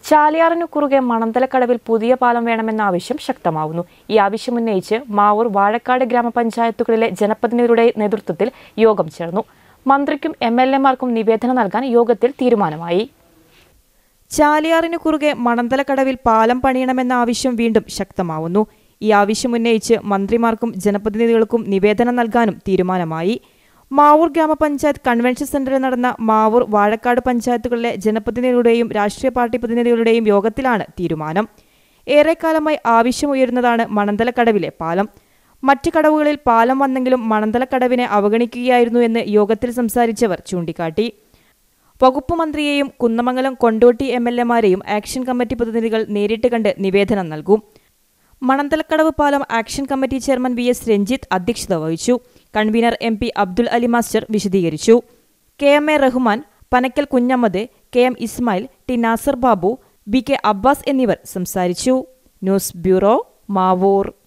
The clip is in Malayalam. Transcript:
ചാലിയാറിനു കുറുകെ മണന്തലക്കടവിൽ പുതിയ പാലം വേണമെന്ന ആവശ്യം ശക്തമാവുന്നു ഈ ആവശ്യമുന്നയിച്ച് മാവൂർ വാഴക്കാട് ഗ്രാമപഞ്ചായത്തുകളിലെ ജനപ്രതിനിധികളുടെ നേതൃത്വത്തിൽ യോഗം ചേർന്നു മന്ത്രിക്കും എം എൽ എമാർക്കും നിവേദനം നൽകാൻ യോഗത്തിൽ തീരുമാനമായി ചാലിയാറിനു കുറുകെ മണന്തലക്കടവിൽ പാലം പണിയണമെന്ന ആവശ്യം വീണ്ടും ശക്തമാവുന്നു ഈ ആവശ്യമുന്നയിച്ച് മന്ത്രിമാർക്കും ജനപ്രതിനിധികൾക്കും നിവേദനം നൽകാനും തീരുമാനമായി മാവൂർ ഗ്രാമപഞ്ചായത്ത് കൺവെൻഷൻ സെന്ററിൽ നടന്ന മാവൂർ വാഴക്കാട് പഞ്ചായത്തുകളിലെ ജനപ്രതിനിധികളുടെയും രാഷ്ട്രീയ പാർട്ടി പ്രതിനിധികളുടെയും യോഗത്തിലാണ് തീരുമാനം ഏറെക്കാലമായി ആവശ്യമുയരുന്നതാണ് മണന്തലക്കടവിലെ പാലം മറ്റ് കടവുകളിൽ പാലം വന്നെങ്കിലും മണന്തലക്കടവിനെ അവഗണിക്കുകയായിരുന്നു എന്ന് യോഗത്തിൽ സംസാരിച്ചവർ ചൂണ്ടിക്കാട്ടി വകുപ്പ് മന്ത്രിയെയും കുന്നമംഗലം കൊണ്ടോട്ടി എം എൽ എമാരെയും ആക്ഷൻ കമ്മിറ്റി പ്രതിനിധികൾ നേരിട്ട് കണ്ട് നിവേദനം നൽകും മണന്തലക്കടവ് പാലം action committee chairman V S Ranjith അധ്യക്ഷത വഹിച്ചു convener M P Abdul Ali master വിശദീകരിച്ചു K M A Rahman Panakkal Kunhammad K M Ismail T Nasar Babu B K Abbas എന്നിവർ സംസാരിച്ചു ന്യൂസ് ബ്യൂറോ മാവൂർ